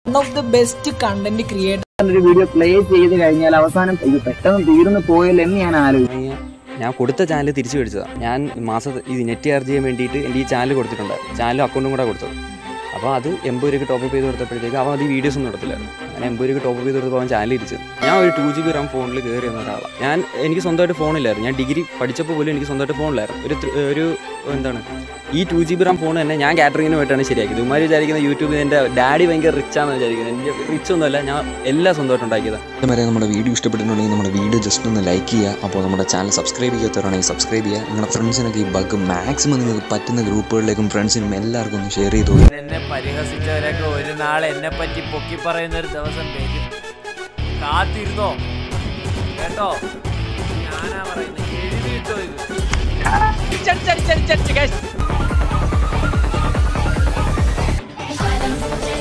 one of the best content creator ഒരു video play ചെയ്ത് കഴിഞ്ഞാൽ അവസാനം ഇത് പെട്ടെന്ന് തീർന്നു പോയല്ലോ എന്ന് ഞാൻ ആലോചിച്ചു ഞാൻ കൊടുത്ത ചാനൽ തിരിച്ചു മേടിച്ചതാണ് ഞാൻ മാസം ഈ നെറ്റ് ചാർജ് ചെയ്യാൻ വേണ്ടിയിട്ട് എൻ്റെ ഈ ചാനൽ കൊടുത്തിട്ടുണ്ട് ചാനലും അക്കൗണ്ടും കൂടെ കൊടുത്തത് അപ്പോൾ അത് എൺപത് രൂപയ്ക്ക് ടോപ്പ് ചെയ്ത് കൊടുത്തപ്പോഴത്തേക്ക് അവൻ അത് ഈ വീഡിയോസ് ഒന്നും എടുത്തില്ലായിരുന്നു അങ്ങനെ എൺപത് രൂപയ്ക്ക് ടോപ്പ് ചെയ്ത് കൊടുത്തപ്പോൾ അവൻ ചാനൽ ഇരിച്ചു ഞാൻ ഒരു ടു ജി ബി റാം ഫോണിൽ കയറി വന്ന ഒരാളാണ് ഞാൻ എനിക്ക് സ്വന്തമായിട്ട് ഫോണില്ലായിരുന്നു ഞാൻ ഡിഗ്രി പഠിച്ചപ്പോൾ പോലും എനിക്ക് സ്വന്തമായിട്ട് ഫോണിലായിരുന്നു ഒരു ത്ര- ഒരു എന്താണ് ഈ two G B RAM phone തന്നെ ഞാൻ കാറ്ററിങ്ങിന് പോയിട്ടാണ് ശരിയാക്കിയത് ഉമാര് വിചാരിക്കുന്ന യൂട്യൂബിൽ എൻ്റെ ഡാഡി ഭയങ്കര റിച്ച് ആണെന്ന് വിചാരിക്കുന്നത് എനിക്ക് റിച്ച് ഒന്നുമല്ല ഞാൻ എല്ലാം സ്വന്തമായിട്ട് ഉണ്ടാക്കിയതാണ് വരെ നമ്മുടെ വീഡിയോ ഇഷ്ടപ്പെട്ടിട്ടുണ്ടെങ്കിൽ നമ്മുടെ വീഡിയോ ജസ്റ്റ് ഒന്ന് ലൈക്ക് ചെയ്യുക അപ്പോൾ നമ്മുടെ ചാനൽ സബ്സ്ക്രൈബ് ചെയ്യാത്തവരാണെങ്കിൽ സബ്സ്ക്രൈബ് ചെയ്യുക നിങ്ങളുടെ ഫ്രണ്ട്സിനൊക്കെ ഈ ബഗ് മാക്സിമം നിങ്ങൾക്ക് പറ്റുന്ന ഗ്രൂപ്പുകളിലേക്കും ഫ്രണ്ട്സിനും എല്ലാവർക്കും ഒന്ന് ഷെയർ ചെയ്തു എന്നെ പരിഹസിച്ചവരൊക്കെ ഒരു നാൾ എന്നെ പറ്റി പൊക്കി പറയുന്ന ഒരു ദിവസം വരും കാത്തിരുന്നോ കേട്ടോ ഞാനാ പറയുന്നത് എഴുതിയിട്ടോ ഇത്